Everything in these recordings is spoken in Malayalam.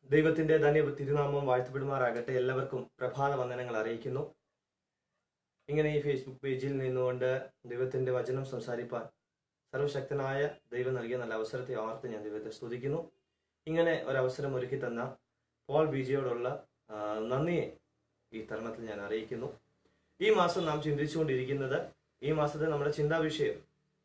ദൈവത്തിന്റെ ധന്യ തിരുനാമം വാഴ്ത്തപ്പെടുമാറാകട്ടെ എല്ലാവർക്കും പ്രഭാത വന്ദനങ്ങൾ അറിയിക്കുന്നു ഇങ്ങനെ ഈ ഫേസ്ബുക്ക് പേജിൽ നിന്നുകൊണ്ട് ദൈവത്തിന്റെ വചനം സംസാരിപ്പാൻ സർവശക്തനായ ദൈവം നൽകിയ നല്ല അവസരത്തെ ഓർത്ത് ഞാൻ ദൈവത്തെ സ്തുതിക്കുന്നു ഇങ്ങനെ ഒരവസരം ഒരുക്കി തന്ന പോൾ വിജയോടുള്ള ആ, നന്ദിയെ ഈ തരുണത്തിൽ ഞാൻ അറിയിക്കുന്നു ഈ മാസം നാം ചിന്തിച്ചുകൊണ്ടിരിക്കുന്നത് ഈ മാസത്തെ നമ്മുടെ ചിന്താ വിഷയം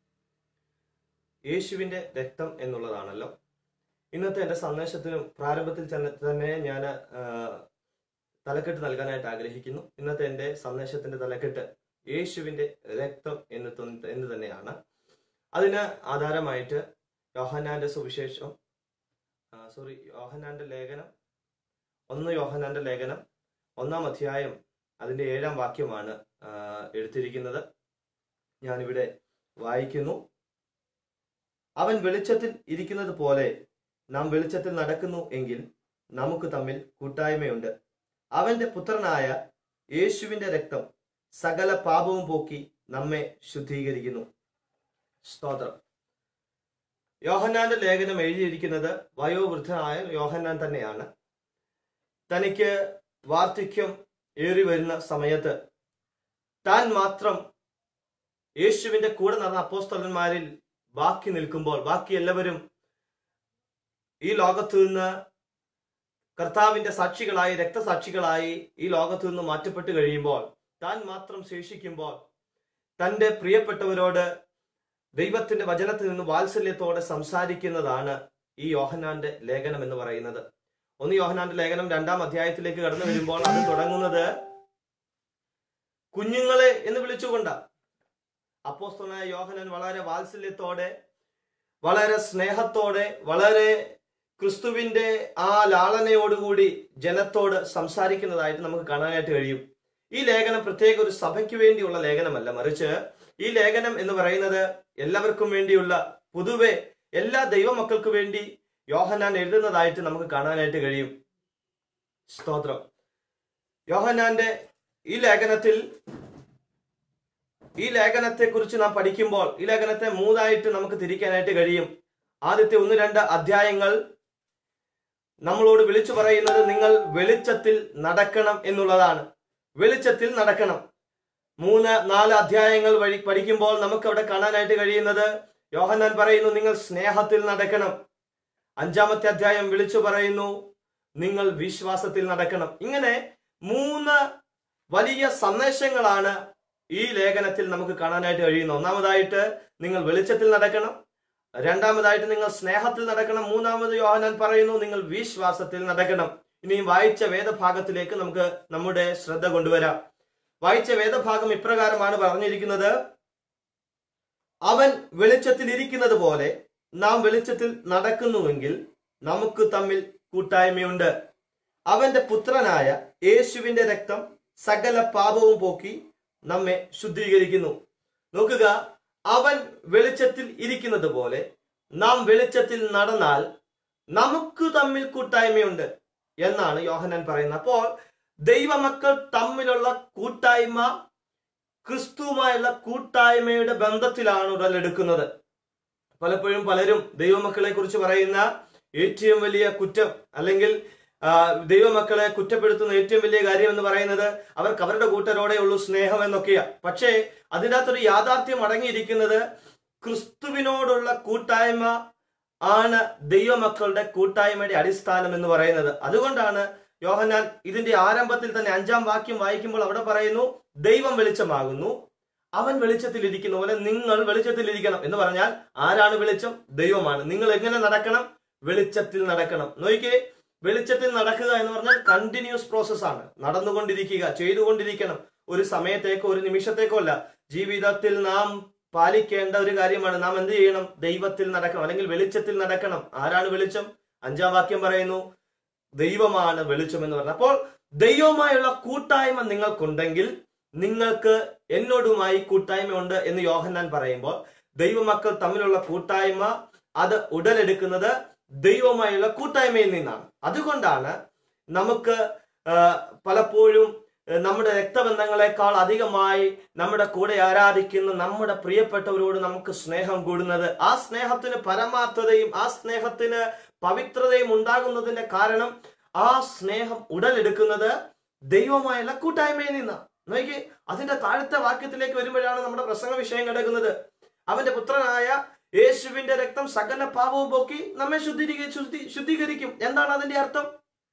യേശുവിന്റെ രക്തം എന്നുള്ളതാണല്ലോ ഇന്നത്തെ എൻ്റെ സന്ദേശത്തിനും പ്രാരംഭത്തിൽ തന്നെ തന്നെ ഞാൻ തലക്കെട്ട് നൽകാനായിട്ട് ആഗ്രഹിക്കുന്നു ഇന്നത്തെ എൻ്റെ സന്ദേശത്തിന്റെ തലക്കെട്ട് യേശുവിന്റെ രക്തം എന്ന് ത- എന്ന് തന്നെയാണ് അതിന് ആധാരമായിട്ട് യോഹന്നാന്റെ സുവിശേഷം സോറി യോഹന്നാന്റെ ലേഖനം ഒന്ന് യോഹന്നാന്റെ ലേഖനം ഒന്നാം അധ്യായം അതിന്റെ ഏഴാം വാക്യമാണ് ആ, എടുത്തിരിക്കുന്നത് ഞാനിവിടെ വായിക്കുന്നു അവൻ വെളിച്ചത്തിൽ ഇരിക്കുന്നത് പോലെ നാം വെളിച്ചത്തിൽ നടക്കുന്നു എങ്കിൽ നമുക്ക് തമ്മിൽ കൂട്ടായ്മയുണ്ട് അവന്റെ പുത്രനായ യേശുവിന്റെ രക്തം സകല പാപവും പോക്കി നമ്മെ ശുദ്ധീകരിക്കുന്നു സ്തോത്രം യോഹന്നാന്റെ ലേഖനം എഴുതിയിരിക്കുന്നത് വയോവൃദ്ധനായ യോഹന്നാൻ തന്നെയാണ് തനിക്ക് വാർദ്ധക്യം ഏറി വരുന്ന സമയത്ത് താൻ മാത്രം യേശുവിന്റെ കൂടെ നടന്ന അപ്പോസ്തലന്മാരിൽ ബാക്കി നിൽക്കുമ്പോൾ ബാക്കി എല്ലാവരും ഈ ലോകത്തു നിന്ന് കർത്താവിന്റെ സാക്ഷികളായി രക്തസാക്ഷികളായി ഈ ലോകത്തു നിന്ന് മാറ്റപ്പെട്ട് കഴിയുമ്പോൾ താൻ മാത്രം ശേഷിക്കുമ്പോൾ തന്റെ പ്രിയപ്പെട്ടവരോട് ദൈവത്തിന്റെ വചനത്തിൽ നിന്ന് വാത്സല്യത്തോടെ സംസാരിക്കുന്നതാണ് ഈ യോഹന്നാന്റെ ലേഖനം എന്ന് പറയുന്നത് ഒന്ന് യോഹന്നാന്റെ ലേഖനം രണ്ടാം അധ്യായത്തിലേക്ക് കടന്നു വരുമ്പോൾ അത് തുടങ്ങുന്നത് കുഞ്ഞുങ്ങളെ എന്ന് വിളിച്ചുകൊണ്ട അപ്പോസ്തലനായ യോഹന്നാൻ വളരെ വാത്സല്യത്തോടെ വളരെ സ്നേഹത്തോടെ വളരെ ക്രിസ്തുവിന്റെ ആ ലാളനയോടുകൂടി ജനത്തോട് സംസാരിക്കുന്നതായിട്ട് നമുക്ക് കാണാനായിട്ട് കഴിയും ഈ ലേഖനം പ്രത്യേക ഒരു സഭയ്ക്ക് വേണ്ടിയുള്ള ലേഖനമല്ല മറിച്ച് ഈ ലേഖനം എന്ന് പറയുന്നത് എല്ലാവർക്കും വേണ്ടിയുള്ള പൊതുവെ എല്ലാ ദൈവമക്കൾക്ക് വേണ്ടി യോഹന്നാൻ എഴുതുന്നതായിട്ട് നമുക്ക് കാണാനായിട്ട് കഴിയും സ്തോത്രം യോഹന്നാന്റെ ഈ ലേഖനത്തിൽ ഈ ലേഖനത്തെ കുറിച്ച് നാം പഠിക്കുമ്പോൾ ഈ ലേഖനത്തെ മൂന്നായിട്ട് നമുക്ക് തിരിക്കാനായിട്ട് കഴിയും ആദ്യത്തെ ഒന്ന് രണ്ട് അധ്യായങ്ങൾ നമ്മളോട് വിളിച്ചു പറയുന്നത് നിങ്ങൾ വെളിച്ചത്തിൽ നടക്കണം എന്നുള്ളതാണ് വെളിച്ചത്തിൽ നടക്കണം മൂന്ന് നാല് അധ്യായങ്ങൾ വഴി പഠിക്കുമ്പോൾ നമുക്ക് അവിടെ കാണാനായിട്ട് കഴിയുന്നത് യോഹന്നാൻ പറയുന്നു നിങ്ങൾ സ്നേഹത്തിൽ നടക്കണം അഞ്ചാമത്തെ അധ്യായം വിളിച്ചു പറയുന്നു നിങ്ങൾ വിശ്വാസത്തിൽ നടക്കണം ഇങ്ങനെ മൂന്ന് വലിയ സന്ദേശങ്ങളാണ് ഈ ലേഖനത്തിൽ നമുക്ക് കാണാനായിട്ട് കഴിയുന്നത് ഒന്നാമതായിട്ട് നിങ്ങൾ വെളിച്ചത്തിൽ നടക്കണം രണ്ടാമതായിട്ട് നിങ്ങൾ സ്നേഹത്തിൽ നടക്കണം മൂന്നാമത് യോഹനാൻ പറയുന്നു നിങ്ങൾ വിശ്വാസത്തിൽ നടക്കണം ഇനിയും വായിച്ച വേദഭാഗത്തിലേക്ക് നമുക്ക് നമ്മുടെ ശ്രദ്ധ കൊണ്ടുവരാം വായിച്ച വേദഭാഗം ഇപ്രകാരമാണ് പറഞ്ഞിരിക്കുന്നത് അവൻ വെളിച്ചത്തിൽ ഇരിക്കുന്നത് പോലെ നാം വെളിച്ചത്തിൽ നടക്കുന്നുവെങ്കിൽ നമുക്ക് തമ്മിൽ കൂട്ടായ്മയുണ്ട് അവന്റെ പുത്രനായ യേശുവിന്റെ രക്തം സകല പാപവും പോക്കി നമ്മെ ശുദ്ധീകരിക്കുന്നു നോക്കുക അവൻ വെളിച്ചത്തിൽ ഇരിക്കുന്നത് പോലെ നാം വെളിച്ചത്തിൽ നടന്നാൽ നമുക്ക് തമ്മിൽ കൂട്ടായ്മയുണ്ട് എന്നാണ് യോഹനാൻ പറയുന്നത് അപ്പോൾ ദൈവമക്കൾ തമ്മിലുള്ള കൂട്ടായ്മ ക്രിസ്തുവുമായുള്ള കൂട്ടായ്മയുടെ ബന്ധത്തിലാണ് ഉടലെടുക്കുന്നത് പലപ്പോഴും പലരും ദൈവമക്കളെ കുറിച്ച് പറയുന്ന ഏറ്റവും വലിയ കുറ്റം അല്ലെങ്കിൽ ആ, ദൈവമക്കളെ കുറ്റപ്പെടുത്തുന്ന ഏറ്റവും വലിയ കാര്യം എന്ന് പറയുന്നത് അവർക്ക് അവരുടെ കൂട്ടരോടെ ഉള്ളൂ സ്നേഹം എന്നൊക്കെയാ പക്ഷേ അതിനകത്തൊരു യാഥാർത്ഥ്യം അടങ്ങിയിരിക്കുന്നത് ക്രിസ്തുവിനോടുള്ള കൂട്ടായ്മ ആണ് ദൈവമക്കളുടെ കൂട്ടായ്മയുടെ അടിസ്ഥാനം എന്ന് പറയുന്നത് അതുകൊണ്ടാണ് യോഹന്നാൻ ഇതിന്റെ ആരംഭത്തിൽ തന്നെ അഞ്ചാം വാക്യം വായിക്കുമ്പോൾ അവിടെ പറയുന്നു ദൈവം വെളിച്ചമാകുന്നു അവൻ വെളിച്ചത്തിൽ ഇരിക്കുന്ന പോലെ നിങ്ങൾ വെളിച്ചത്തിൽ ഇരിക്കണം എന്ന് പറഞ്ഞാൽ ആരാണ് വെളിച്ചം ദൈവമാണ് നിങ്ങൾ എങ്ങനെ നടക്കണം വെളിച്ചത്തിൽ നടക്കണം നോക്കിയേ വെളിച്ചത്തിൽ നടക്കുക എന്ന് പറഞ്ഞാൽ കണ്ടിന്യൂസ് പ്രോസസ് ആണ് നടന്നുകൊണ്ടിരിക്കുക ചെയ്തുകൊണ്ടിരിക്കണം ഒരു സമയത്തേക്കോ ഒരു നിമിഷത്തേക്കോ അല്ല ജീവിതത്തിൽ നാം പാലിക്കേണ്ട ഒരു കാര്യമാണ് നാം എന്ത് ചെയ്യണം ദൈവത്തിൽ നടക്കണം അല്ലെങ്കിൽ വെളിച്ചത്തിൽ നടക്കണം ആരാണ് വെളിച്ചം അഞ്ചാം വാക്യം പറയുന്നു ദൈവമാണ് വെളിച്ചം എന്ന് പറഞ്ഞത് അപ്പോൾ ദൈവവുമായുള്ള കൂട്ടായ്മ നിങ്ങൾക്കുണ്ടെങ്കിൽ നിങ്ങൾക്ക് എന്നോടുമായി കൂട്ടായ്മ ഉണ്ട് എന്ന് യോഹന്നാൻ പറയുമ്പോൾ ദൈവമക്കൾ തമ്മിലുള്ള കൂട്ടായ്മ അത് ഉടലെടുക്കുന്നത് ദൈവവുമായുള്ള കൂട്ടായ്മയിൽ നിന്നാണ് അതുകൊണ്ടാണ് നമുക്ക് ആ, പലപ്പോഴും ഏഹ്, നമ്മുടെ രക്തബന്ധങ്ങളെക്കാൾ അധികമായി നമ്മുടെ കൂടെ ആരാധിക്കുന്ന നമ്മുടെ പ്രിയപ്പെട്ടവരോട് നമുക്ക് സ്നേഹം കൂടുന്നത് ആ സ്നേഹത്തിന് പരമാർത്ഥതയും ആ സ്നേഹത്തിന് പവിത്രതയും ഉണ്ടാകുന്നതിന്റെ കാരണം ആ സ്നേഹം ഉടലെടുക്കുന്നത് ദൈവമായുള്ള കൂട്ടായ്മയിൽ നിന്നാണ് നോക്കി അതിന്റെ താഴത്തെ വാക്യത്തിലേക്ക് വരുമ്പോഴാണ് നമ്മുടെ പ്രസംഗ വിഷയം കിടക്കുന്നത് അവന്റെ പുത്രനായ യേശുവിന്റെ രക്തം സകല പാപവും പോക്കി നമ്മെ ശുദ്ധീകരിക്ക ശുദ്ധി ശുദ്ധീകരിക്കും എന്താണ് അതിന്റെ അർത്ഥം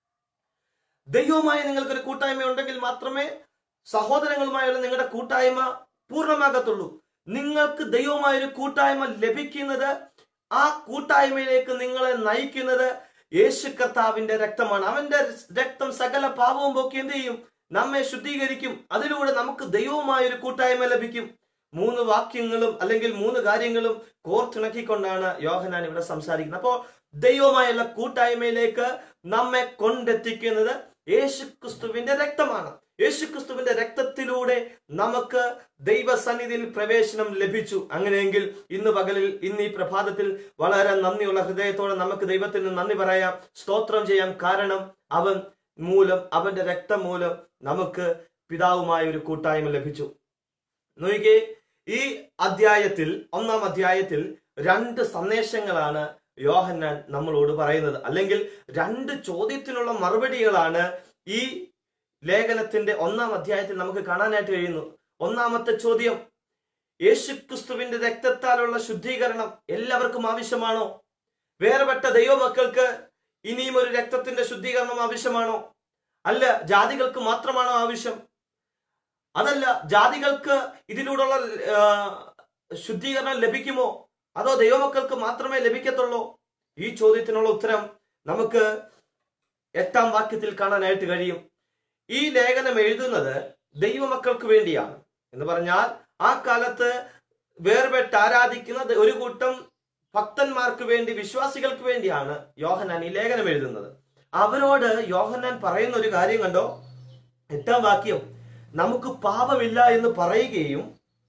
ദൈവവുമായി നിങ്ങൾക്കൊരു കൂട്ടായ്മ ഉണ്ടെങ്കിൽ മാത്രമേ സഹോദരങ്ങളുമായുള്ള നിങ്ങളുടെ കൂട്ടായ്മ പൂർണ്ണമാകത്തുള്ളൂ നിങ്ങൾക്ക് ദൈവവുമായൊരു കൂട്ടായ്മ ലഭിക്കുന്നത് ആ കൂട്ടായ്മയിലേക്ക് നിങ്ങളെ നയിക്കുന്നത് യേശു കർത്താവിന്റെ രക്തമാണ് അവന്റെ രക്തം സകല പാപവും പോക്കി എന്ത് ചെയ്യും നമ്മെ ശുദ്ധീകരിക്കും അതിലൂടെ നമുക്ക് ദൈവവുമായൊരു കൂട്ടായ്മ ലഭിക്കും മൂന്ന് വാക്യങ്ങളും അല്ലെങ്കിൽ മൂന്ന് കാര്യങ്ങളും കോർത്തിണക്കിക്കൊണ്ടാണ് യോഹനാൻ ഇവിടെ സംസാരിക്കുന്നത് അപ്പോൾ ദൈവമായുള്ള കൂട്ടായ്മയിലേക്ക് നമ്മെ കൊണ്ടെത്തിക്കുന്നത് യേശുക്രിസ്തുവിന്റെ രക്തമാണ് യേശുക്രിസ്തുവിന്റെ രക്തത്തിലൂടെ നമുക്ക് ദൈവസന്നിധിയിൽ പ്രവേശനം ലഭിച്ചു അങ്ങനെയെങ്കിൽ ഇന്ന് പകലിൽ ഇന്ന് ഈ പ്രഭാതത്തിൽ വളരെ നന്ദിയുള്ള ഹൃദയത്തോടെ നമുക്ക് ദൈവത്തിന് നന്ദി പറയാം സ്തോത്രം ചെയ്യാം കാരണം അവൻ മൂലം അവന്റെ രക്തം മൂലം നമുക്ക് പിതാവുമായ ഒരു കൂട്ടായ്മ ലഭിച്ചു നോക്കിക്കേ ഈ അധ്യായത്തിൽ ഒന്നാം അധ്യായത്തിൽ രണ്ട് സന്ദേശങ്ങളാണ് യോഹന്നാൻ നമ്മളോട് പറയുന്നത് അല്ലെങ്കിൽ രണ്ട് ചോദ്യത്തിനുള്ള മറുപടികളാണ് ഈ ലേഖനത്തിന്റെ ഒന്നാം അധ്യായത്തിൽ നമുക്ക് കാണാനായിട്ട് കഴിയുന്നു ഒന്നാമത്തെ ചോദ്യം യേശുക്രിസ്തുവിന്റെ രക്തത്താലുള്ള ശുദ്ധീകരണം എല്ലാവർക്കും ആവശ്യമാണോ വേറെപ്പെട്ട ദൈവമക്കൾക്ക് ഇനിയും ഒരു രക്തത്തിന്റെ ശുദ്ധീകരണം ആവശ്യമാണോ അല്ല ജാതികൾക്ക് മാത്രമാണോ ആവശ്യം അതല്ല ജാതികൾക്ക് ഇതിലൂടെയുള്ള ആ, ശുദ്ധീകരണം ലഭിക്കുമോ അതോ ദൈവമക്കൾക്ക് മാത്രമേ ലഭിക്കത്തുള്ളൂ ഈ ചോദ്യത്തിനുള്ള ഉത്തരം നമുക്ക് എട്ടാം വാക്യത്തിൽ കാണാനായിട്ട് കഴിയും ഈ ലേഖനം എഴുതുന്നത് ദൈവമക്കൾക്ക് വേണ്ടിയാണ് എന്ന് പറഞ്ഞാൽ ആ കാലത്ത് വേർപെട്ട് ആരാധിക്കുന്ന ഒരു കൂട്ടം ഭക്തന്മാർക്ക് വേണ്ടി വിശ്വാസികൾക്ക് വേണ്ടിയാണ് യോഹന്നാൻ ഈ ലേഖനം എഴുതുന്നത് അവരോട് യോഹന്നാൻ പറയുന്ന ഒരു കാര്യം കണ്ടോ എട്ടാം വാക്യം നമുക്ക് പാപമില്ല എന്ന് പറയുകയും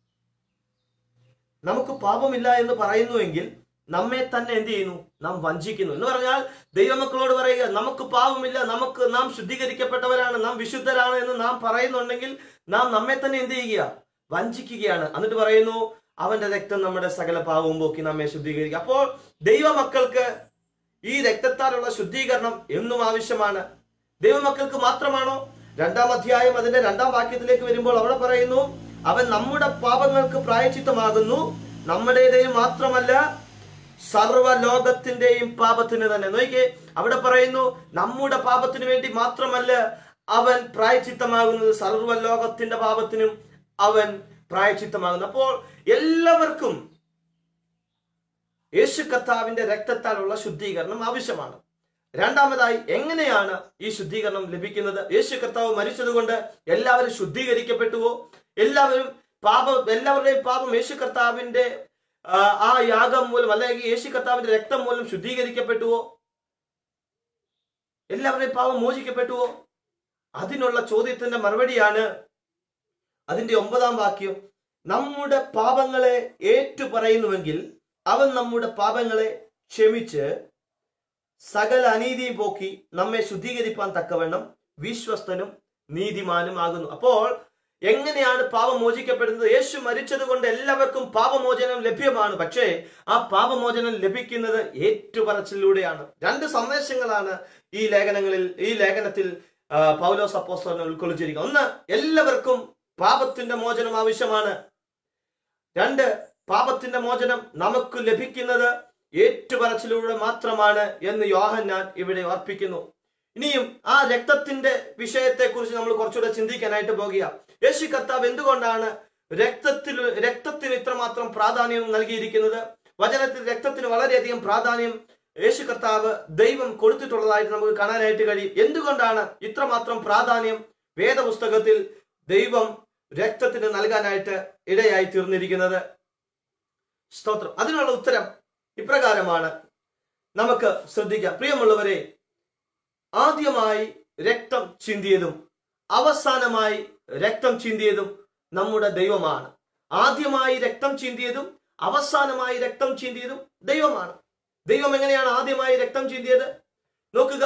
നമുക്ക് പാപമില്ല എന്ന് പറയുന്നുവെങ്കിൽ നമ്മെ തന്നെ എന്ത് ചെയ്യുന്നു നാം വഞ്ചിക്കുന്നു എന്ന് പറഞ്ഞാൽ ദൈവമക്കളോട് പറയുക നമുക്ക് പാപമില്ല നമുക്ക് നാം ശുദ്ധീകരിക്കപ്പെട്ടവരാണ് നാം വിശുദ്ധരാണ് എന്ന് നാം പറയുന്നുണ്ടെങ്കിൽ നാം നമ്മെ തന്നെ എന്ത് ചെയ്യുക വഞ്ചിക്കുകയാണ് എന്നിട്ട് പറയുന്നു അവന്റെ രക്തം നമ്മുടെ സകല പാവവും പോക്കി നമ്മെ ശുദ്ധീകരിക്കുക അപ്പോൾ ദൈവമക്കൾക്ക് ഈ രക്തത്താലുള്ള ശുദ്ധീകരണം എന്നും ആവശ്യമാണ് ദൈവമക്കൾക്ക് മാത്രമാണോ രണ്ടാം അധ്യായം അതിന്റെ രണ്ടാം വാക്യത്തിലേക്ക് വരുമ്പോൾ അവിടെ പറയുന്നു അവൻ നമ്മുടെ പാപങ്ങൾക്ക് പ്രായച്ചിത്തമാകുന്നു നമ്മുടേതേയും മാത്രമല്ല സർവലോകത്തിന്റെയും പാപത്തിന് തന്നെ നോക്കിയേ അവിടെ പറയുന്നു നമ്മുടെ പാപത്തിന് വേണ്ടി മാത്രമല്ല അവൻ പ്രായച്ചിത്തമാകുന്നത് സർവലോകത്തിന്റെ പാപത്തിനും അവൻ പ്രായച്ചിത്തമാകുന്നു അപ്പോൾ എല്ലാവർക്കും യേശു കർത്താവിന്റെ രക്തത്താലുള്ള ശുദ്ധീകരണം ആവശ്യമാണ് രണ്ടാമതായി എങ്ങനെയാണ് ഈ ശുദ്ധീകരണം ലഭിക്കുന്നത് യേശു കർത്താവ് മരിച്ചതുകൊണ്ട് എല്ലാവരും ശുദ്ധീകരിക്കപ്പെട്ടുവോ എല്ലാവരും പാപം എല്ലാവരുടെയും പാപം യേശു കർത്താവിന്റെ ആ, ആ യാഗം മൂലം അല്ലെങ്കിൽ യേശു കർത്താവിന്റെ രക്തം മൂലം ശുദ്ധീകരിക്കപ്പെട്ടുവോ എല്ലാവരുടെയും പാപം മോചിക്കപ്പെട്ടുവോ അതിനുള്ള ചോദ്യത്തിന്റെ മറുപടിയാണ് അതിന്റെ ഒമ്പതാം വാക്യം നമ്മുടെ പാപങ്ങളെ ഏറ്റുപറയുന്നുവെങ്കിൽ അവൻ നമ്മുടെ പാപങ്ങളെ ക്ഷമിച്ച് സകല അനീതിയും പോക്കി നമ്മെ ശുദ്ധീകരിപ്പാൻ തക്കവണ്ണം വിശ്വസ്തനും നീതിമാനും ആകുന്നു അപ്പോൾ എങ്ങനെയാണ് പാപം മോചിക്കപ്പെടുന്നത് യേശു മരിച്ചത് കൊണ്ട് എല്ലാവർക്കും പാപമോചനം ലഭ്യമാണ് പക്ഷേ ആ പാപമോചനം ലഭിക്കുന്നത് ഏറ്റുപറച്ചിലൂടെയാണ് രണ്ട് സന്ദേശങ്ങളാണ് ഈ ലേഖനങ്ങളിൽ ഈ ലേഖനത്തിൽ ആ, പൗലോസ് അപ്പോസ്തലൻ ഉൾക്കൊള്ളിച്ചിരിക്കുന്നത് ഒന്ന് എല്ലാവർക്കും പാപത്തിന്റെ മോചനം ആവശ്യമാണ് രണ്ട് പാപത്തിന്റെ മോചനം നമുക്ക് ലഭിക്കുന്നത് ഏറ്റുപറച്ചിലൂടെ മാത്രമാണ് എന്ന് യോഹന്നാൻ ഇവിടെ ഓർപ്പിക്കുന്നു ഇനിയും ആ രക്തത്തിന്റെ വിഷയത്തെ കുറിച്ച് നമ്മൾ കുറച്ചുകൂടെ ചിന്തിക്കാനായിട്ട് പോകുക യേശു കർത്താവ് എന്തുകൊണ്ടാണ് രക്തത്തിൽ രക്തത്തിന് ഇത്രമാത്രം പ്രാധാന്യം നൽകിയിരിക്കുന്നത് വചനത്തിൽ രക്തത്തിന് വളരെയധികം പ്രാധാന്യം യേശു കർത്താവ് ദൈവം കൊടുത്തിട്ടുള്ളതായിട്ട് നമുക്ക് കാണാനായിട്ട് കഴിയും എന്തുകൊണ്ടാണ് ഇത്രമാത്രം പ്രാധാന്യം വേദപുസ്തകത്തിൽ ദൈവം രക്തത്തിന് നൽകാനായിട്ട് ഇടയായി തീർന്നിരിക്കുന്നത് സ്തോത്രം അതിനുള്ള ഉത്തരം ഇപ്രകാരമാണ് നമുക്ക് ശ്രദ്ധിക്കാം പ്രിയമുള്ളവരെ ആദ്യമായി രക്തം ചിന്തിയതും അവസാനമായി രക്തം ചിന്തിയതും നമ്മുടെ ദൈവമാണ് ആദ്യമായി രക്തം ചിന്തിയതും അവസാനമായി രക്തം ചിന്തിയതും ദൈവമാണ് ദൈവം എങ്ങനെയാണ് ആദ്യമായി രക്തം ചിന്തിയത് നോക്കുക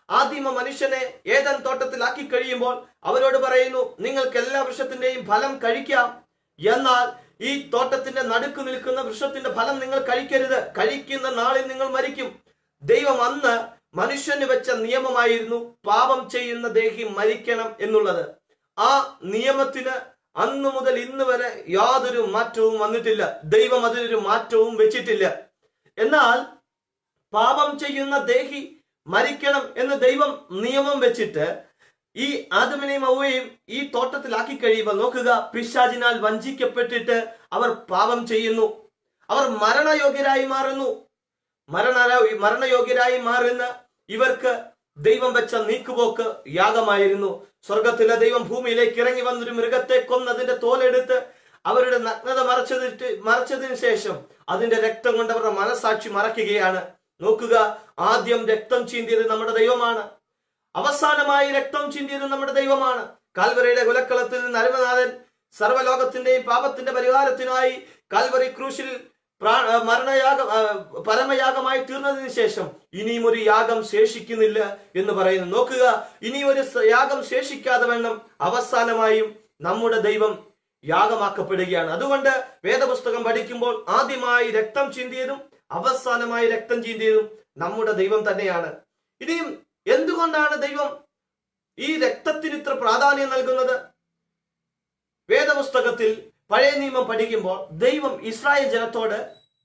ആദിമ മനുഷ്യനെ ഏതൻ തോട്ടത്തിലാക്കി കഴിയുമ്പോൾ അവരോട് പറയുന്നു നിങ്ങൾക്ക് എല്ലാ വൃക്ഷത്തിന്റെയും ഫലം കഴിക്കാം എന്നാൽ ഈ തോട്ടത്തിന്റെ നടുക്ക് നിൽക്കുന്ന വൃക്ഷത്തിന്റെ ഫലം നിങ്ങൾ കഴിക്കരുത് കഴിക്കുന്ന നാളിൽ നിങ്ങൾ മരിക്കും ദൈവം അന്ന് മനുഷ്യന് വെച്ച നിയമമായിരുന്നു പാപം ചെയ്യുന്ന ദേഹി മരിക്കണം എന്നുള്ളത് ആ നിയമത്തിന് അന്നു മുതൽ ഇന്ന് വരെ യാതൊരു മാറ്റവും വന്നിട്ടില്ല ദൈവം അതിനൊരു മാറ്റവും വെച്ചിട്ടില്ല എന്നാൽ പാപം ചെയ്യുന്ന ദേഹി മരിക്കണം എന്ന് ദൈവം നിയമം വെച്ചിട്ട് ഈ ആദമിനെയും ഔവയും ഈ തോട്ടത്തിലാക്കി കഴിയുമ്പോൾ നോക്കുക പിശാചിനാൽ വഞ്ചിക്കപ്പെട്ടിട്ട് അവർ പാപം ചെയ്യുന്നു അവർ മരണയോഗ്യരായി മാറുന്നു മരണ മരണയോഗ്യരായി മാറുന്ന ഇവർക്ക് ദൈവം വെച്ച നീക്കുപോക്ക് യാഗമായിരുന്നു സ്വർഗത്തിലെ ദൈവം ഭൂമിയിലേക്ക് ഇറങ്ങി വന്നൊരു മൃഗത്തെ കൊന്ന് അതിന്റെ തോലെടുത്ത് അവരുടെ നഗ്നത മറച്ചതിട്ട് മറച്ചതിന് ശേഷം അതിന്റെ രക്തം കൊണ്ട് അവരുടെ മനസാക്ഷി മറയ്ക്കുകയാണ് നോക്കുക ആദ്യം രക്തം ചീന്തിയത് നമ്മുടെ ദൈവമാണ് അവസാനമായി രക്തം ചിന്തിയത് നമ്മുടെ ദൈവമാണ് കാൽവരയുടെ കുലക്കളത്തിൽ നിന്ന് അരുമനാഥൻ സർവ്വലോകത്തിന്റെയും പാപത്തിന്റെ പരിഹാരത്തിനായി കാൽവറി ക്രൂശിൽ പ്രാ- ആ, മരണയാഗം ആ, പരമയാഗമായി തീർന്നതിന് ശേഷം ഇനിയും ഒരു യാഗം ശേഷിക്കുന്നില്ല എന്ന് പറയുന്നു നോക്കുക ഇനി ഒരു സ- യാഗം ശേഷിക്കാതെ വേണം അവസാനമായും നമ്മുടെ ദൈവം യാഗമാക്കപ്പെടുകയാണ് അതുകൊണ്ട് വേദപുസ്തകം പഠിക്കുമ്പോൾ ആദ്യമായി രക്തം ചിന്തിയതും അവസാനമായി രക്തം ചിന്തിയതും നമ്മുടെ ദൈവം തന്നെയാണ് ഇനിയും എന്തുകൊണ്ടാണ് ദൈവം ഈ രക്തത്തിന് ഇത്ര പ്രാധാന്യം നൽകുന്നത് വേദപുസ്തകത്തിൽ പഴയ നിയമം പഠിക്കുമ്പോൾ ദൈവം ഇസ്രായേൽ ജനത്തോട്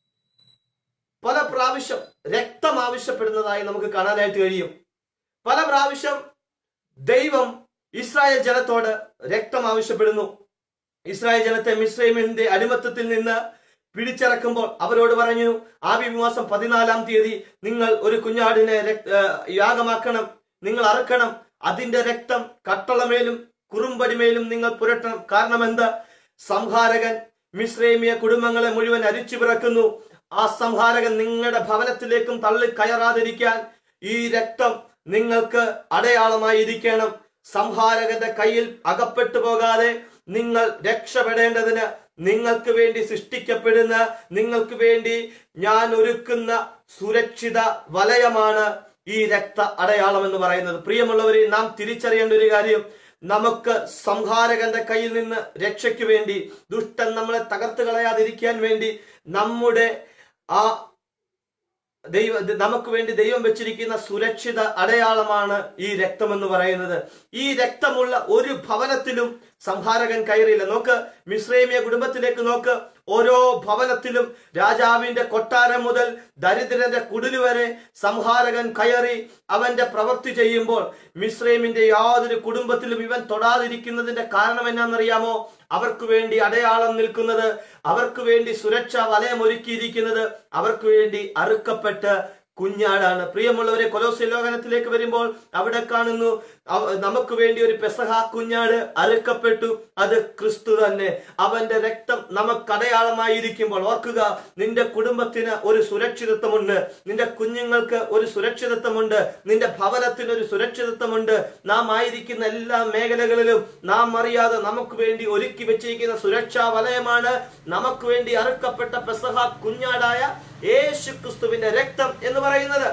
പല പ്രാവശ്യം രക്തം ആവശ്യപ്പെടുന്നതായി നമുക്ക് കാണാനായിട്ട് കഴിയും പല പ്രാവശ്യം ദൈവം ഇസ്രായേൽ ജനത്തോട് രക്തം ആവശ്യപ്പെടുന്നു ഇസ്രായേൽ ജനത്തെ മിശ്രൈമിന്റെ അടിമത്തത്തിൽ നിന്ന് പിടിച്ചിറക്കുമ്പോൾ അവരോട് പറഞ്ഞു ആബി മാസം പതിനാലാം തീയതി നിങ്ങൾ ഒരു കുഞ്ഞാടിനെ രക്- ഏ, യാഗമാക്കണം നിങ്ങൾ അറുക്കണം അതിന്റെ രക്തം കട്ടളമേലും കുറുമ്പടിമേലും നിങ്ങൾ പുരട്ടണം കാരണം എന്താ സംഹാരകൻ മിശ്രൈമിയ കുടുംബങ്ങളെ മുഴുവൻ അരിച്ചു പിറക്കുന്നു ആ സംഹാരകൻ നിങ്ങളുടെ ഭവനത്തിലേക്കും തള്ളി കയറാതിരിക്കാൻ ഈ രക്തം നിങ്ങൾക്ക് അടയാളമായിരിക്കണം സംഹാരകന്റെ കയ്യിൽ അകപ്പെട്ടു പോകാതെ നിങ്ങൾ രക്ഷപ്പെടേണ്ടതിന് നിങ്ങൾക്ക് വേണ്ടി സൃഷ്ടിക്കപ്പെടുന്ന നിങ്ങൾക്ക് വേണ്ടി ഞാൻ ഒരുക്കുന്ന സുരക്ഷിത വലയമാണ് ഈ രക്ത അടയാളം എന്ന് പറയുന്നത് പ്രിയമുള്ളവരെ നാം തിരിച്ചറിയേണ്ട ഒരു കാര്യം നമുക്ക് സംഹാരകന്റെ കയ്യിൽ നിന്ന് രക്ഷയ്ക്ക് വേണ്ടി ദുഷ്ടൻ നമ്മളെ തകർത്ത് കളയാതിരിക്കാൻ വേണ്ടി നമ്മുടെ ആ ദൈവ നമുക്ക് വേണ്ടി ദൈവം വെച്ചിരിക്കുന്ന സുരക്ഷിത അടയാളമാണ് ഈ രക്തം എന്ന് പറയുന്നത് ഈ രക്തമുള്ള ഒരു ഭവനത്തിലും സംഹാരകൻ കയറിയില്ല നോക്ക് മിശ്രൈമിയ കുടുംബത്തിലേക്ക് നോക്ക് ഓരോ ഭവനത്തിലും രാജാവിന്റെ കൊട്ടാരം മുതൽ ദരിദ്രന്റെ കുടില് വരെ സംഹാരകൻ കയറി അവന്റെ പ്രവൃത്തി ചെയ്യുമ്പോൾ മിശ്രൈമിന്റെ യാതൊരു കുടുംബത്തിലും ഇവൻ തൊടാതിരിക്കുന്നതിന്റെ കാരണം എന്നാണെന്നറിയാമോ അവർക്ക് വേണ്ടി അടയാളം നിൽക്കുന്നത് അവർക്ക് വേണ്ടി സുരക്ഷാ വലയം ഒരുക്കിയിരിക്കുന്നത് അവർക്ക് വേണ്ടി അറുക്കപ്പെട്ട് കുഞ്ഞാടാണ് പ്രിയമുള്ളവരെ കൊലോസി ലോകനത്തിലേക്ക് വരുമ്പോൾ അവിടെ കാണുന്നു അവ- നമുക്ക് വേണ്ടി ഒരു പെസഹ കുഞ്ഞാട് അറുക്കപ്പെട്ടു അത് ക്രിസ്തു തന്നെ അവന്റെ രക്തം നമുക്കടയാളമായിരിക്കുമ്പോൾ ഓർക്കുക നിന്റെ കുടുംബത്തിന് ഒരു സുരക്ഷിതത്വമുണ്ട് നിന്റെ കുഞ്ഞുങ്ങൾക്ക് ഒരു സുരക്ഷിതത്വമുണ്ട് നിന്റെ ഭവനത്തിന് ഒരു സുരക്ഷിതത്വമുണ്ട് നാം ആയിരിക്കുന്ന എല്ലാ മേഖലകളിലും നാം അറിയാതെ നമുക്ക് വേണ്ടി ഒരുക്കി വെച്ചിരിക്കുന്ന സുരക്ഷാ വലയമാണ് നമുക്ക് വേണ്ടി അറുക്കപ്പെട്ട പെസഹ കുഞ്ഞാടായ യേശു ക്രിസ്തുവിന്റെ രക്തം എന്ന് പറയുന്നത്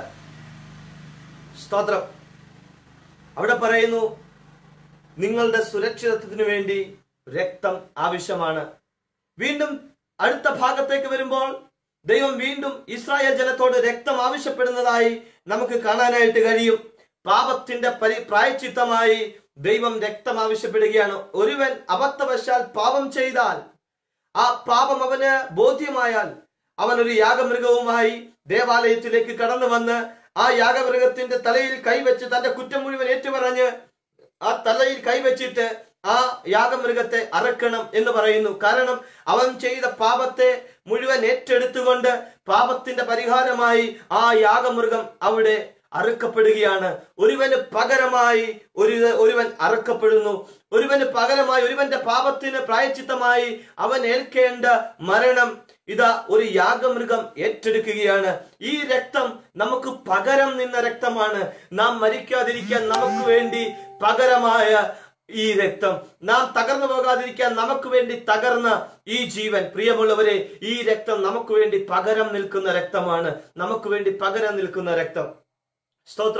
സ്തോത്രം അവിടെ പറയുന്നു നിങ്ങളുടെ സുരക്ഷിതത്വത്തിന് വേണ്ടി രക്തം ആവശ്യമാണ് വീണ്ടും അടുത്ത ഭാഗത്തേക്ക് വരുമ്പോൾ ദൈവം വീണ്ടും ഇസ്രായേൽ ജനത്തോട് രക്തം ആവശ്യപ്പെടുന്നതായി നമുക്ക് കാണാനായിട്ട് കഴിയും പാപത്തിന്റെ പരി പ്രായച്ചിത്തമായി ദൈവം രക്തം ആവശ്യപ്പെടുകയാണ് ഒരുവൻ അബദ്ധവശാൽ പാപം ചെയ്താൽ ആ പാപം അവന് ബോധ്യമായാൽ അവൻ ഒരു യാഗമൃഗവുമായി ദേവാലയത്തിലേക്ക് കടന്നു വന്ന് ആ യാഗമൃഗത്തിന്റെ തലയിൽ കൈവച്ച് തന്റെ കുറ്റം മുഴുവൻ ഏറ്റുപറഞ്ഞ് ആ തലയിൽ കൈവച്ചിട്ട് ആ യാഗമൃഗത്തെ അറക്കണം എന്ന് പറയുന്നു കാരണം അവൻ ചെയ്ത പാപത്തെ മുഴുവൻ ഏറ്റെടുത്തുകൊണ്ട് പാപത്തിന്റെ പരിഹാരമായി ആ യാഗമൃഗം അവിടെ അറുക്കപ്പെടുകയാണ് ഒരുവന് പകരമായി ഒരു ഒരുവൻ അറുക്കപ്പെടുന്നു ഒരുവന് പകരമായി ഒരുവന്റെ പാപത്തിന് പ്രായച്ചിത്തമായി അവൻ ഏൽക്കേണ്ട മരണം ഇതാ ഒരു യാഗമൃഗം ഏറ്റെടുക്കുകയാണ് ഈ രക്തം നമുക്ക് പകരം നിന്ന രക്തമാണ് നാം മരിക്കാതിരിക്കാൻ നമുക്ക് വേണ്ടി പകരമായ ഈ രക്തം നാം തകർന്നു പോകാതിരിക്കാൻ നമുക്ക് വേണ്ടി തകർന്ന ഈ ജീവൻ പ്രിയമുള്ളവരെ ഈ രക്തം നമുക്ക് വേണ്ടി പകരം നിൽക്കുന്ന രക്തമാണ് നമുക്ക് വേണ്ടി പകരം നിൽക്കുന്ന രക്തം സ്തോത്രം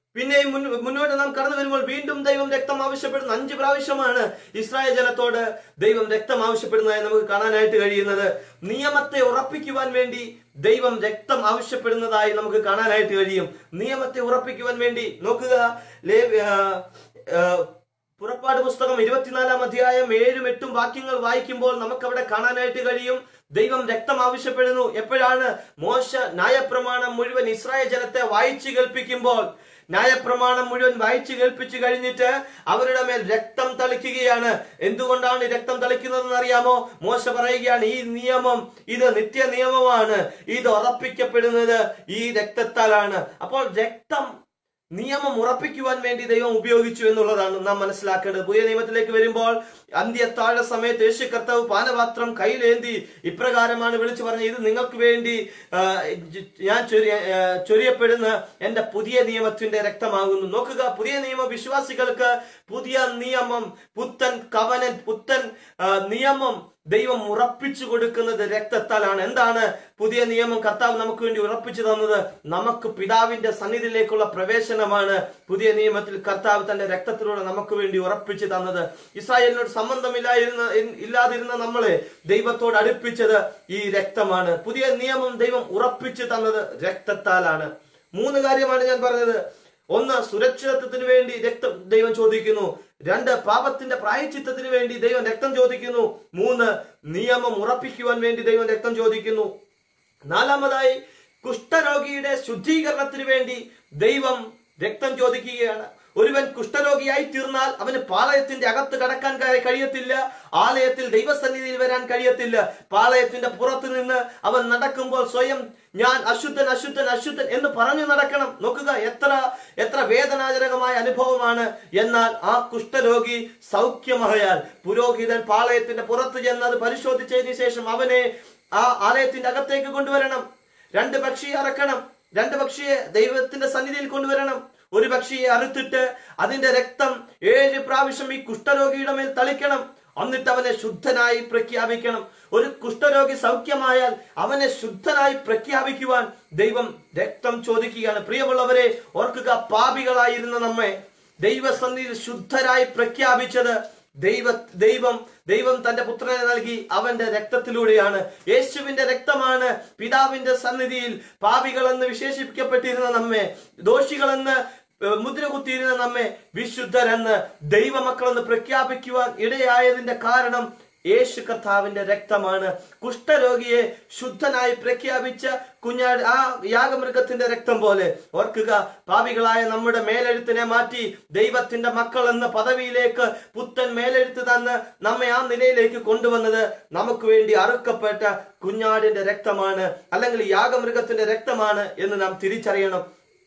പിന്നെയും മുൻ- മുന്നോട്ട് നാം കടന്നു വരുമ്പോൾ വീണ്ടും ദൈവം രക്തം ആവശ്യപ്പെടുന്ന അഞ്ച് പ്രാവശ്യമാണ് ഇസ്രായേൽ ജനത്തോട് ദൈവം രക്തം ആവശ്യപ്പെടുന്നതായി നമുക്ക് കാണാനായിട്ട് കഴിയുന്നത് നിയമത്തെ ഉറപ്പിക്കുവാൻ വേണ്ടി ദൈവം രക്തം ആവശ്യപ്പെടുന്നതായി നമുക്ക് കാണാനായിട്ട് കഴിയും നിയമത്തെ ഉറപ്പിക്കുവാൻ വേണ്ടി നോക്കുക ലേവ്യ- ആ, ആ, പുറപ്പാട് പുസ്തകം ഇരുപത്തിനാലാം അധ്യായം ഏഴും എട്ടും വാക്യങ്ങൾ വായിക്കുമ്പോൾ നമുക്ക് അവിടെ കാണാനായിട്ട് കഴിയും ദൈവം രക്തം ആവശ്യപ്പെടുന്നു എപ്പോഴാണ് മോശ ന്യായപ്രമാണം മുഴുവൻ ഇസ്രായേൽ ജനത്തെ വായിച്ചു കേൾപ്പിക്കുമ്പോൾ ന്യായപ്രമാണം മുഴുവൻ വായിച്ചു കേൾപ്പിച്ചു കഴിഞ്ഞിട്ട് അവരുടെ മേൽ രക്തം തളിക്കുകയാണ് എന്തുകൊണ്ടാണ് ഈ രക്തം തളിക്കുന്നതെന്ന് അറിയാമോ മോശ പറയുകയാണ് ഈ നിയമം ഇത് നിത്യ നിയമമാണ് ഇത് ഉറപ്പിക്കപ്പെടുന്നത് ഈ രക്തത്താലാണ് അപ്പോൾ രക്തം നിയമം ഉറപ്പിക്കുവാൻ വേണ്ടി ദൈവം ഉപയോഗിച്ചു എന്നുള്ളതാണ് നാം മനസ്സിലാക്കേണ്ടത് പുതിയ നിയമത്തിലേക്ക് വരുമ്പോൾ അന്ത്യത്താഴ സമയത്ത് യേശു കർത്താവ് പാനപാത്രം കയ്യിലേന്തി ഇപ്രകാരമാണ് വിളിച്ചു പറഞ്ഞത് ഇത് നിങ്ങൾക്ക് വേണ്ടി ആ, ജ- ഞാൻ ചൊരിയ ആ, ചൊരിയപ്പെടുന്ന എന്റെ പുതിയ നിയമത്തിന്റെ രക്തമാകുന്നു നോക്കുക പുതിയ നിയമ വിശ്വാസികൾക്ക് പുതിയ നിയമം പുത്തൻ കവനൻ പുത്തൻ ആ, നിയമം ദൈവം ഉറപ്പിച്ചു കൊടുക്കുന്നത് രക്തത്താലാണ് എന്താണ് പുതിയ നിയമം കർത്താവ് നമുക്ക് വേണ്ടി ഉറപ്പിച്ചു തന്നത് നമുക്ക് പിതാവിന്റെ സന്നിധിയിലേക്കുള്ള പ്രവേശനമാണ് പുതിയ നിയമത്തിൽ കർത്താവ് തന്റെ രക്തത്തിലൂടെ നമുക്ക് വേണ്ടി ഉറപ്പിച്ചു തന്നത് ഇസ്രായേലിനോട് സംബന്ധമില്ലായിരുന്ന ഇല്ലാതിരുന്ന നമ്മളെ ദൈവത്തോട് അടുപ്പിച്ചത് ഈ രക്തമാണ് പുതിയ നിയമം ദൈവം ഉറപ്പിച്ചു തന്നത് രക്തത്താലാണ് മൂന്ന് കാര്യമാണ് ഞാൻ പറഞ്ഞത് ഒന്ന് സുരക്ഷിതത്വത്തിന് വേണ്ടി രക്തം ദൈവം ചോദിക്കുന്നു രണ്ട് പാപത്തിന്റെ പ്രായച്ചിത്തത്തിന് വേണ്ടി ദൈവം രക്തം ചോദിക്കുന്നു മൂന്ന് നിയമം ഉറപ്പിക്കുവാൻ വേണ്ടി ദൈവം രക്തം ചോദിക്കുന്നു നാലാമതായി കുഷ്ഠരോഗിയുടെ ശുദ്ധീകരണത്തിന് വേണ്ടി ദൈവം രക്തം ചോദിക്കുകയാണ് ഒരുവൻ കുഷ്ഠരോഗിയായി തീർന്നാൽ അവന് പാളയത്തിന്റെ അകത്ത് കടക്കാൻ കഴി- കഴിയത്തില്ല ആലയത്തിൽ ദൈവസന്നിധിയിൽ വരാൻ കഴിയത്തില്ല പാളയത്തിന്റെ പുറത്ത് നിന്ന് അവൻ നടക്കുമ്പോൾ സ്വയം ഞാൻ അശുദ്ധൻ അശുദ്ധൻ അശുദ്ധൻ എന്ന് പറഞ്ഞു നടക്കണം നോക്കുക എത്ര എത്ര വേദനാജനകമായ അനുഭവമാണ് എന്നാൽ ആ കുഷ്ഠരോഗി സൗഖ്യമായാൽ പുരോഹിതൻ പാളയത്തിന്റെ പുറത്ത് ചെന്ന് അത് പരിശോധിച്ചതിന് ശേഷം അവനെ ആ ആലയത്തിന്റെ അകത്തേക്ക് കൊണ്ടുവരണം രണ്ട് പക്ഷിയെ അറക്കണം രണ്ട് പക്ഷിയെ ദൈവത്തിന്റെ സന്നിധിയിൽ കൊണ്ടുവരണം ഒരു പക്ഷിയെ അറുത്തിട്ട് അതിന്റെ രക്തം ഏഴ് പ്രാവശ്യം ഈ കുഷ്ഠരോഗിയുടെ മേൽ തളിക്കണം എന്നിട്ട് അവനെ ശുദ്ധനായി പ്രഖ്യാപിക്കണം ഒരു കുഷ്ഠരോഗി സൗഖ്യമായാൽ അവനെ ശുദ്ധനായി പ്രഖ്യാപിക്കുവാൻ ദൈവം രക്തം ചോദിക്കുകയാണ് പ്രിയമുള്ളവരെ ഓർക്കുക പാപികളായിരുന്ന നമ്മെ ദൈവസന്നിധിയിൽ ശുദ്ധരായി പ്രഖ്യാപിച്ചത് ദൈവ ദൈവം ദൈവം തന്റെ പുത്രനെ നൽകി അവന്റെ രക്തത്തിലൂടെയാണ് യേശുവിന്റെ രക്തമാണ് പിതാവിന്റെ സന്നിധിയിൽ പാപികളെന്ന് വിശേഷിപ്പിക്കപ്പെട്ടിരുന്ന നമ്മെ ദോഷികളെന്ന് ഏഹ്, മുദ്ര കുത്തിയിരുന്ന നമ്മെ വിശുദ്ധരെന്ന് ദൈവമക്കളെന്ന് പ്രഖ്യാപിക്കുവാൻ ഇടയായതിന്റെ കാരണം യേശു കർത്താവിന്റെ രക്തമാണ് കുഷ്ഠരോഗിയെ ശുദ്ധനായി പ്രഖ്യാപിച്ച കുഞ്ഞാട് ആ യാഗമൃഗത്തിന്റെ രക്തം പോലെ ഓർക്കുക പാപികളായ നമ്മുടെ മേലെഴുത്തിനെ മാറ്റി ദൈവത്തിന്റെ മക്കൾ എന്ന പദവിയിലേക്ക് പുത്തൻ മേലെഴുത്ത് തന്ന് നമ്മെ ആ നിലയിലേക്ക് കൊണ്ടുവന്നത് നമുക്ക് വേണ്ടി അറുക്കപ്പെട്ട കുഞ്ഞാടിന്റെ രക്തമാണ് അല്ലെങ്കിൽ യാഗമൃഗത്തിന്റെ രക്തമാണ് എന്ന് നാം തിരിച്ചറിയണം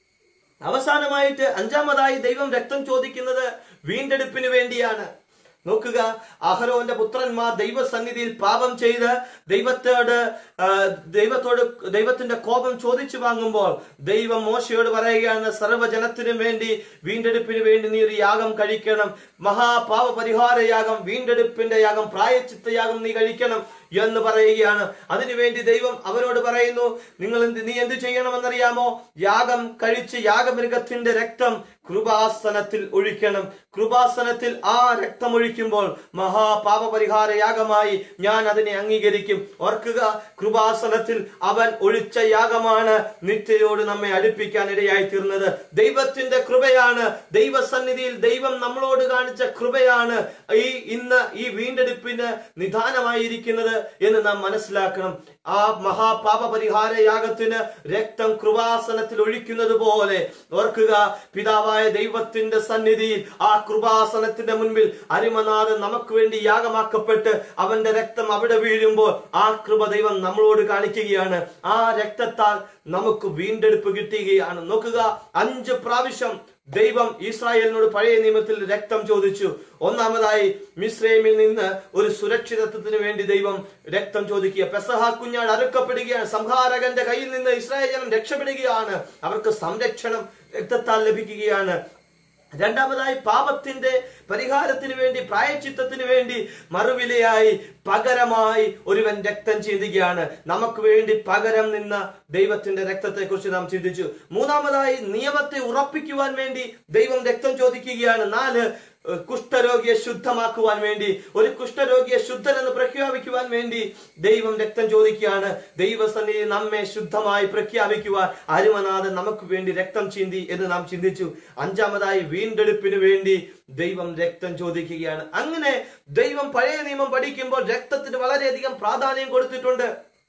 അവസാനമായിട്ട് അഞ്ചാമതായി ദൈവം രക്തം ചോദിക്കുന്നത് വീണ്ടെടുപ്പിന് വേണ്ടിയാണ് നോക്കുക അഹരോന്റെ പുത്രന്മാർ ദൈവസന്നിധിയിൽ പാപം ചെയ്ത് ദൈവത്തോട് ആ, ദൈവത്തോട് ദൈവത്തിന്റെ കോപം ചോദിച്ചു വാങ്ങുമ്പോൾ ദൈവം മോശയോട് പറയുകയാണ് സർവ്വജനത്തിനും വേണ്ടി വീണ്ടെടുപ്പിന് വേണ്ടി നീ ഒരു യാഗം കഴിക്കണം മഹാപാപ പരിഹാര യാഗം വീണ്ടെടുപ്പിന്റെ യാഗം പ്രായച്ചിത്ത യാഗം നീ കഴിക്കണം എന്ന് പറയുകയാണ് അതിനുവേണ്ടി ദൈവം അവരോട് പറയുന്നു നിങ്ങൾ എന്ത് നീ എന്ത് ചെയ്യണമെന്നറിയാമോ യാഗം കഴിച്ച് യാഗമൃഗത്തിന്റെ രക്തം കൃപാസനത്തിൽ ഒഴിക്കണം കൃപാസനത്തിൽ ആ രക്തം ഒഴിക്കുമ്പോൾ മഹാപാപപരിഹാര യാഗമായി ഞാൻ അതിനെ അംഗീകരിക്കും ഓർക്കുക കൃപാസനത്തിൽ അവൻ ഒഴിച്ച യാഗമാണ് നിത്യയോട് നമ്മെ അടുപ്പിക്കാൻ ഇടയായി തീർന്നത് ദൈവത്തിന്റെ കൃപയാണ് ദൈവസന്നിധിയിൽ ദൈവം നമ്മളോട് കാണിച്ച കൃപയാണ് ഈ ഇന്ന് ഈ വീണ്ടെടുപ്പിന് നിദാനമായിരിക്കുന്നത് എന്ന് നാം മനസ്സിലാക്കണം ആ മഹാപാപ പരിഹാര യാഗത്തിന് രക്തം കൃപാസനത്തിൽ ഒഴിക്കുന്നത് പോലെ ഓർക്കുക പിതാവായ ദൈവത്തിന്റെ സന്നിധിയിൽ ആ കൃപാസനത്തിന്റെ മുൻപിൽ അരിമനാഥൻ നമുക്ക് വേണ്ടി യാഗമാക്കപ്പെട്ട് അവന്റെ രക്തം അവിടെ വീഴുമ്പോൾ ആ കൃപ ദൈവം നമ്മളോട് കാണിക്കുകയാണ് ആ രക്തത്താൽ നമുക്ക് വീണ്ടെടുപ്പ് കിട്ടുകയാണ് നോക്കുക അഞ്ച് പ്രാവശ്യം ദൈവം ഇസ്രായേലിനോട് പഴയ നിയമത്തിൽ രക്തം ചോദിച്ചു ഒന്നാമതായി മിസ്രൈമിൽ നിന്ന് ഒരു സുരക്ഷിതത്വത്തിന് വേണ്ടി ദൈവം രക്തം ചോദിക്കുക പെസഹ കുഞ്ഞാട് അറുക്കപ്പെടുകയാണ് സംഹാരകന്റെ കയ്യിൽ നിന്ന് ഇസ്രായേൽ ജനം രക്ഷപ്പെടുകയാണ് അവർക്ക് സംരക്ഷണം രക്തത്താൽ ലഭിക്കുകയാണ് രണ്ടാമതായി പാപത്തിന്റെ പരിഹാരത്തിന് വേണ്ടി പ്രായച്ചിത്തത്തിന് വേണ്ടി മറുവിലയായി പകരമായി ഒരുവൻ രക്തം ചിന്തുകയാണ് നമുക്ക് വേണ്ടി പകരം നിന്ന ദൈവത്തിന്റെ രക്തത്തെ കുറിച്ച് നാം ചിന്തിച്ചു മൂന്നാമതായി നിയമത്തെ ഉറപ്പിക്കുവാൻ വേണ്ടി ദൈവം രക്തം ചോദിക്കുകയാണ് നാല് ഏഹ്, കുഷ്ഠരോഗിയെ ശുദ്ധമാക്കുവാൻ വേണ്ടി ഒരു കുഷ്ഠരോഗിയെ ശുദ്ധൻ എന്ന് പ്രഖ്യാപിക്കുവാൻ വേണ്ടി ദൈവം രക്തം ചോദിക്കുകയാണ് ദൈവസന്നിധി നമ്മെ ശുദ്ധമായി പ്രഖ്യാപിക്കുവാൻ അരുമനാഥൻ നമുക്ക് വേണ്ടി രക്തം ചിന്തി എന്ന് നാം ചിന്തിച്ചു അഞ്ചാമതായി വീണ്ടെടുപ്പിന് വേണ്ടി ദൈവം രക്തം ചോദിക്കുകയാണ് അങ്ങനെ ദൈവം പഴയ നിയമം പഠിക്കുമ്പോൾ രക്തത്തിന് വളരെയധികം പ്രാധാന്യം കൊടുത്തിട്ടുണ്ട്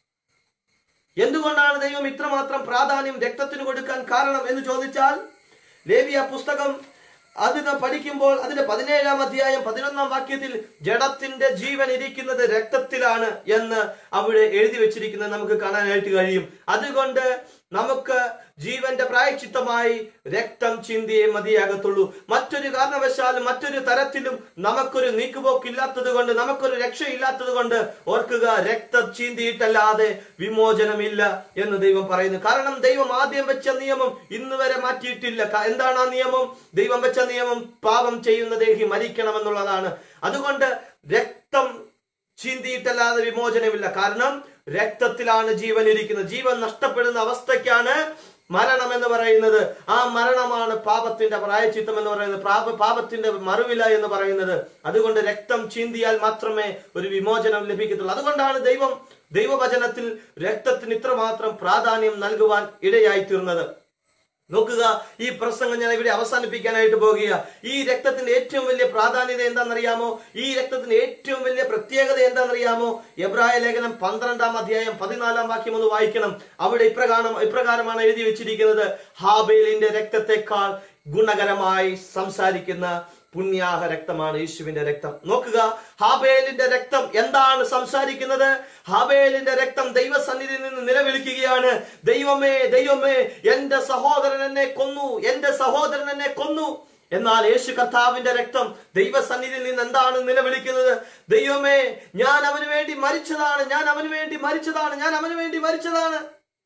എന്തുകൊണ്ടാണ് ദൈവം ഇത്രമാത്രം പ്രാധാന്യം രക്തത്തിന് കൊടുക്കാൻ കാരണം എന്ന് ചോദിച്ചാൽ ലേവിയ പുസ്തകം അത് നാം പഠിക്കുമ്പോൾ അതിന്റെ പതിനേഴാം അധ്യായം പതിനൊന്നാം വാക്യത്തിൽ ജഡത്തിന്റെ ജീവൻ ഇരിക്കുന്നത് രക്തത്തിലാണ് എന്ന് അവിടെ എഴുതി വെച്ചിരിക്കുന്നത് നമുക്ക് കാണാനായിട്ട് കഴിയും അതുകൊണ്ട് നമുക്ക് ജീവന്റെ പ്രായച്ചിത്തമായി രക്തം ചിന്തിയേ മതിയാകത്തുള്ളൂ മറ്റൊരു കാരണവശാലും മറ്റൊരു തരത്തിലും നമുക്കൊരു നീക്കുപോക്കില്ലാത്തത് കൊണ്ട് നമുക്കൊരു രക്ഷയില്ലാത്തത് കൊണ്ട് ഓർക്കുക രക്തം ചീന്തിയിട്ടല്ലാതെ വിമോചനമില്ല എന്ന് ദൈവം പറയുന്നു കാരണം ദൈവം ആദ്യം വെച്ച നിയമം ഇന്ന് വരെ മാറ്റിയിട്ടില്ല ക- എന്താണ് ആ നിയമം ദൈവം വെച്ച നിയമം പാപം ചെയ്യുന്ന ദേഹി മരിക്കണമെന്നുള്ളതാണ് അതുകൊണ്ട് രക്തം ചിന്തിയിട്ടല്ലാതെ വിമോചനമില്ല കാരണം രക്തത്തിലാണ് ജീവൻ ഇരിക്കുന്നത് ജീവൻ നഷ്ടപ്പെടുന്ന അവസ്ഥയ്ക്കാണ് മരണം എന്ന് പറയുന്നത് ആ മരണമാണ് പാപത്തിന്റെ പ്രായച്ചിത്തം എന്ന് പറയുന്നത് പാപ പാപത്തിന്റെ മറുവില എന്ന് പറയുന്നത് അതുകൊണ്ട് രക്തം ചീന്തിയാൽ മാത്രമേ ഒരു വിമോചനം ലഭിക്കത്തുള്ളൂ അതുകൊണ്ടാണ് ദൈവം ദൈവവചനത്തിൽ രക്തത്തിന് ഇത്രമാത്രം പ്രാധാന്യം നൽകുവാൻ ഇടയായി തീർന്നത് നോക്കുക ഈ പ്രസംഗം ഞാൻ ഇവിടെ അവസാനിപ്പിക്കാനായിട്ട് പോകുക ഈ രക്തത്തിന്റെ ഏറ്റവും വലിയ പ്രാധാന്യത എന്താണെന്നറിയാമോ ഈ രക്തത്തിന്റെ ഏറ്റവും വലിയ പ്രത്യേകത എന്താണെന്നറിയാമോ എബ്രായ ലേഖനം പന്ത്രണ്ടാം അധ്യായം പതിനാലാം വാക്യം ഒന്ന് വായിക്കണം അവിടെ ഇപ്രകാരം ഇപ്രകാരമാണ് എഴുതി വെച്ചിരിക്കുന്നത് ഹാബേലിന്റെ രക്തത്തെക്കാൾ ഗുണകരമായി സംസാരിക്കുന്ന പുണ്യാഹ രക്തമാണ് യേശുവിന്റെ രക്തം നോക്കുക ഹാബേലിന്റെ രക്തം എന്താണ് സംസാരിക്കുന്നത് ഹാബേലിന്റെ രക്തം ദൈവസന്നിധിയിൽ നിന്ന് നിലവിളിക്കുകയാണ് ദൈവമേ ദൈവമേ എന്റെ സഹോദരൻ എന്നെ കൊന്നു എന്റെ സഹോദരൻ എന്നെ കൊന്നു എന്നാൽ യേശു കർത്താവിന്റെ രക്തം ദൈവസന്നിധിയിൽ നിന്ന് എന്താണ് നിലവിളിക്കുന്നത് ദൈവമേ ഞാൻ അവന് വേണ്ടി മരിച്ചതാണ് ഞാൻ അവന് വേണ്ടി മരിച്ചതാണ് ഞാൻ അവന് വേണ്ടി മരിച്ചതാണ്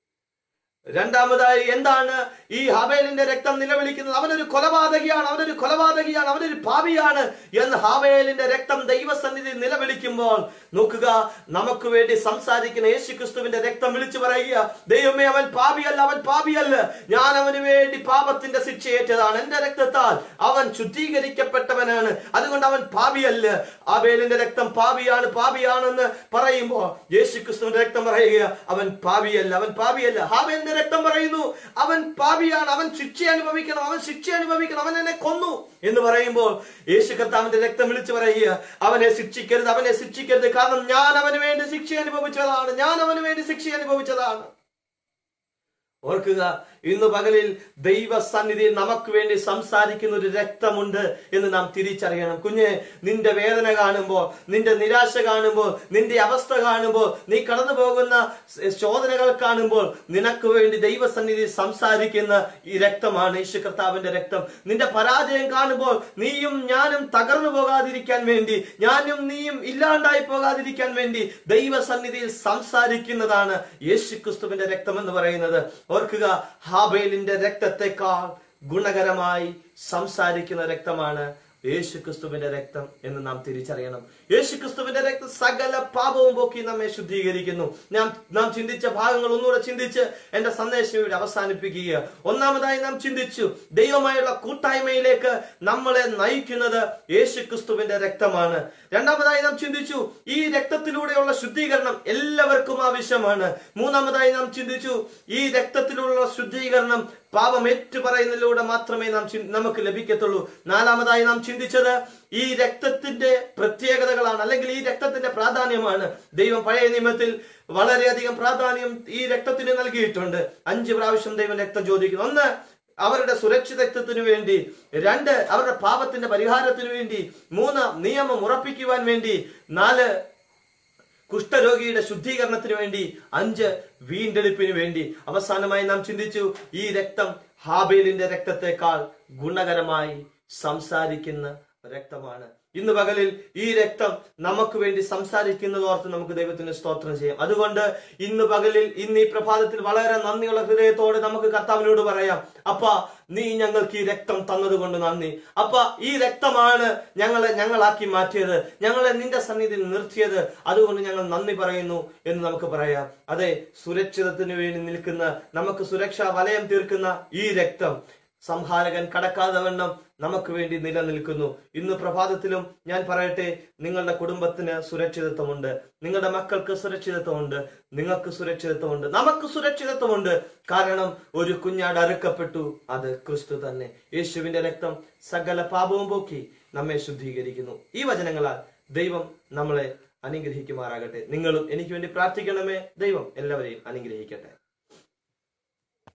രണ്ടാമതായി എന്താണ് ഈ ഹാബേലിന്റെ രക്തം നിലവിളിക്കുന്നത് അവനൊരു കൊലപാതകിയാണ് അവനൊരു കൊലപാതകിയാണ് അവനൊരു പാപിയാണ് എന്ന് ഹാബേലിന്റെ രക്തം ദൈവസന്നിധി നിലവിളിക്കുമ്പോൾ നോക്കുക നമുക്ക് വേണ്ടി സംസാരിക്കുന്ന യേശു ക്രിസ്തുവിന്റെ രക്തം വിളിച്ചു പറയുക ദൈവമേ അവൻ പാപിയല്ല അവൻ പാപിയല്ല ഞാൻ അവന് വേണ്ടി പാപത്തിന്റെ ശിക്ഷ ഏറ്റതാണ് എന്റെ രക്തത്താൽ അവൻ ശുദ്ധീകരിക്കപ്പെട്ടവനാണ് അതുകൊണ്ട് അവൻ പാപിയല്ല ആബേലിന്റെ രക്തം പാപിയാണ് പാപിയാണെന്ന് പറയുമ്പോൾ യേശു ക്രിസ്തുവിന്റെ രക്തം പറയുക അവൻ പാപിയല്ല അവൻ പാപിയല്ല ഹാബേലിന്റെ രക്തം പറയുന്നു അവൻ പാപിയാണ് അവൻ ശിക്ഷ അനുഭവിക്കണം അവൻ ശിക്ഷ അനുഭവിക്കണം അവൻ എന്നെ കൊന്നു എന്ന് പറയുമ്പോൾ യേശു കർത്താവിന്റെ രക്തം വിളിച്ചു പറയുക അവനെ ശിക്ഷിക്കരുത് അവനെ ശിക്ഷിക്കരുത് കാരണം ഞാൻ അവന് വേണ്ടി ശിക്ഷ അനുഭവിച്ചതാണ് ഞാൻ അവന് വേണ്ടി ശിക്ഷ അനുഭവിച്ചതാണ് ഓർക്കുക ഇന്ന് പകലിൽ ദൈവസന്നിധിയിൽ നമുക്ക് വേണ്ടി സംസാരിക്കുന്ന ഒരു രക്തമുണ്ട് എന്ന് നാം തിരിച്ചറിയണം കുഞ്ഞെ നിന്റെ വേദന കാണുമ്പോൾ നിന്റെ നിരാശ കാണുമ്പോൾ നിന്റെ അവസ്ഥ കാണുമ്പോൾ നീ കടന്നു പോകുന്ന സ് ശോധനകൾ കാണുമ്പോൾ നിനക്ക് വേണ്ടി ദൈവസന്നിധി സംസാരിക്കുന്ന ഈ രക്തമാണ് യേശു കർത്താവിന്റെ രക്തം നിന്റെ പരാജയം കാണുമ്പോൾ നീയും ഞാനും തകർന്നു പോകാതിരിക്കാൻ വേണ്ടി ഞാനും നീയും ഇല്ലാണ്ടായി പോകാതിരിക്കാൻ വേണ്ടി ദൈവസന്നിധിയിൽ സംസാരിക്കുന്നതാണ് യേശു ക്രിസ്തുവിന്റെ രക്തം എന്ന് പറയുന്നത് ഓർക്കുക ഹാബേലിന്റെ രക്തത്തെക്കാൾ ഗുണകരമായി സംസാരിക്കുന്ന രക്തമാണ് യേശു ക്രിസ്തുവിന്റെ രക്തം എന്ന് നാം തിരിച്ചറിയണം യേശു ക്രിസ്തുവിന്റെ രക്തം സകല പാപവും പോക്കി നമ്മെ ശുദ്ധീകരിക്കുന്നു നാം നാം ചിന്തിച്ച ഭാഗങ്ങൾ ഒന്നുകൂടെ ചിന്തിച്ച് എന്റെ സന്ദേശം ഇവിടെ അവസാനിപ്പിക്കുക ഒന്നാമതായി നാം ചിന്തിച്ചു ദൈവമായുള്ള കൂട്ടായ്മയിലേക്ക് നമ്മളെ നയിക്കുന്നത് യേശു ക്രിസ്തുവിന്റെ രക്തമാണ് രണ്ടാമതായി നാം ചിന്തിച്ചു ഈ രക്തത്തിലൂടെയുള്ള ശുദ്ധീകരണം എല്ലാവർക്കും ആവശ്യമാണ് മൂന്നാമതായി നാം ചിന്തിച്ചു ഈ രക്തത്തിലുള്ള ശുദ്ധീകരണം പാപം ഏറ്റുപറയുന്നതിലൂടെ മാത്രമേ നാം ചിൻ- നമുക്ക് ലഭിക്കത്തുള്ളൂ നാലാമതായി നാം ചിന്തിച്ചത് ഈ രക്തത്തിന്റെ പ്രത്യേകതകളാണ് അല്ലെങ്കിൽ ഈ രക്തത്തിന്റെ പ്രാധാന്യമാണ് ദൈവം പഴയ നിയമത്തിൽ വളരെയധികം പ്രാധാന്യം ഈ രക്തത്തിന് നൽകിയിട്ടുണ്ട് അഞ്ച് പ്രാവശ്യം ദൈവം രക്തം ചോദിക്കുന്നു ഒന്ന് അവരുടെ സുരക്ഷിതത്വത്തിനു വേണ്ടി രണ്ട് അവരുടെ പാപത്തിന്റെ പരിഹാരത്തിനു വേണ്ടി മൂന്ന് നിയമം ഉറപ്പിക്കുവാൻ വേണ്ടി നാല് കുഷ്ഠരോഗിയുടെ ശുദ്ധീകരണത്തിന് വേണ്ടി അഞ്ച് വീണ്ടെടുപ്പിന് വേണ്ടി അവസാനമായി നാം ചിന്തിച്ചു ഈ രക്തം ഹാബേലിന്റെ രക്തത്തെക്കാൾ ഗുണകരമായി സംസാരിക്കുന്ന രക്തമാണ് ഇന്ന് പകലിൽ ഈ രക്തം നമുക്ക് വേണ്ടി സംസാരിക്കുന്നത് ഓർത്ത് നമുക്ക് ദൈവത്തിന് സ്തോത്രം ചെയ്യാം അതുകൊണ്ട് ഇന്ന് പകലിൽ ഇന്ന് ഈ പ്രഭാതത്തിൽ വളരെ നന്ദിയുള്ള ഹൃദയത്തോടെ നമുക്ക് കർത്താവിനോട് പറയാം അപ്പ നീ ഞങ്ങൾക്ക് ഈ രക്തം തന്നതുകൊണ്ട് നന്ദി അപ്പ ഈ രക്തമാണ് ഞങ്ങളെ ഞങ്ങളാക്കി മാറ്റിയത് ഞങ്ങളെ നിന്റെ സന്നിധിയിൽ നിർത്തിയത് അതുകൊണ്ട് ഞങ്ങൾ നന്ദി പറയുന്നു എന്ന് നമുക്ക് പറയാം അതെ സുരക്ഷിതത്തിന് വേണ്ടി നിൽക്കുന്ന നമുക്ക് സുരക്ഷാ വലയം തീർക്കുന്ന ഈ രക്തം സംഹാരകൻ കടക്കാതെ വണ്ണം നമുക്ക് വേണ്ടി നിലനിൽക്കുന്നു ഇന്ന് പ്രഭാതത്തിലും ഞാൻ പറയട്ടെ നിങ്ങളുടെ കുടുംബത്തിന് സുരക്ഷിതത്വമുണ്ട് നിങ്ങളുടെ മക്കൾക്ക് സുരക്ഷിതത്വമുണ്ട് നിങ്ങൾക്ക് സുരക്ഷിതത്വമുണ്ട് നമുക്ക് സുരക്ഷിതത്വമുണ്ട് കാരണം ഒരു കുഞ്ഞാട് അറുക്കപ്പെട്ടു അത് ക്രിസ്തു തന്നെ യേശുവിന്റെ രക്തം സകല പാപവും പോക്കി നമ്മെ ശുദ്ധീകരിക്കുന്നു ഈ വചനങ്ങളാൽ ദൈവം നമ്മളെ അനുഗ്രഹിക്കുമാറാകട്ടെ നിങ്ങളും എനിക്ക് വേണ്ടി പ്രാർത്ഥിക്കണമേ ദൈവം എല്ലാവരെയും അനുഗ്രഹിക്കട്ടെ